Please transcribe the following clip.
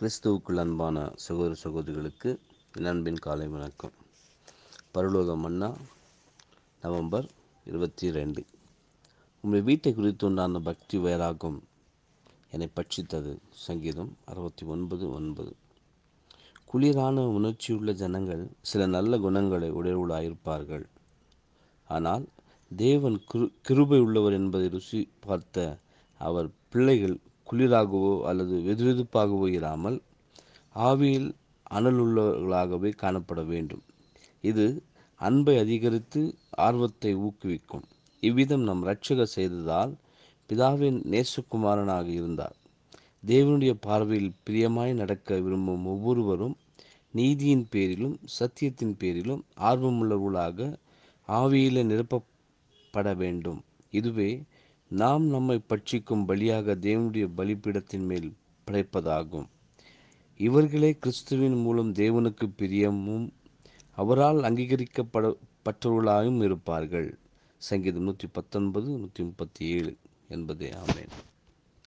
கிறிஸ்துவுக்குள் அன்பான சகோதர சகோதரிகளுக்கு என் அன்பின் காலை வணக்கம் பரலோக மன்னா நவம்பர் இருபத்தி ரெண்டு உங்கள் வீட்டை குறித்து உண்டான பக்தி வைராகம் என்னை பட்சித்தது சங்கீதம் அறுபத்தி ஒன்பது ஒன்பது குளிரான உணர்ச்சியுள்ள ஜனங்கள் சில நல்ல குணங்களை உடையவர்களாயிருப்பார்கள் ஆனால் தேவன் கிரு கிருபை உள்ளவர் என்பதை ருசி பார்த்த அவர் பிள்ளைகள் குளிராகவோ அல்லது வெதுவெதுப்பாகவோ இராமல் ஆவியில் அனலுள்ளவர்களாகவே காணப்பட வேண்டும் இது அன்பை அதிகரித்து ஆர்வத்தை ஊக்குவிக்கும் இவ்விதம் நம் இரட்சகர் செய்ததால் பிதாவின் நேசகுமாரனாக இருந்தார் தேவனுடைய பார்வையில் பிரியமாய் நடக்க விரும்பும் ஒவ்வொருவரும் நீதியின் பேரிலும் சத்தியத்தின் பேரிலும் ஆர்வமுள்ளவர்களாக ஆவியில நிரப்பப்பட வேண்டும் இதுவே நாம் நம்மை பட்சிக்கும் பலியாக தேவனுடைய பலிபீடத்தின் மேல் படைப்பதாகும் இவர்களே கிறிஸ்துவின் மூலம் தேவனுக்கு பிரியமும் அவரால் அங்கீகரிக்கப்பட பற்றவர்களாயும் இருப்பார்கள் சங்கீதம் நூற்றி பத்தொன்பது நூற்றி முப்பத்தி ஏழு என்பதே ஆமேன்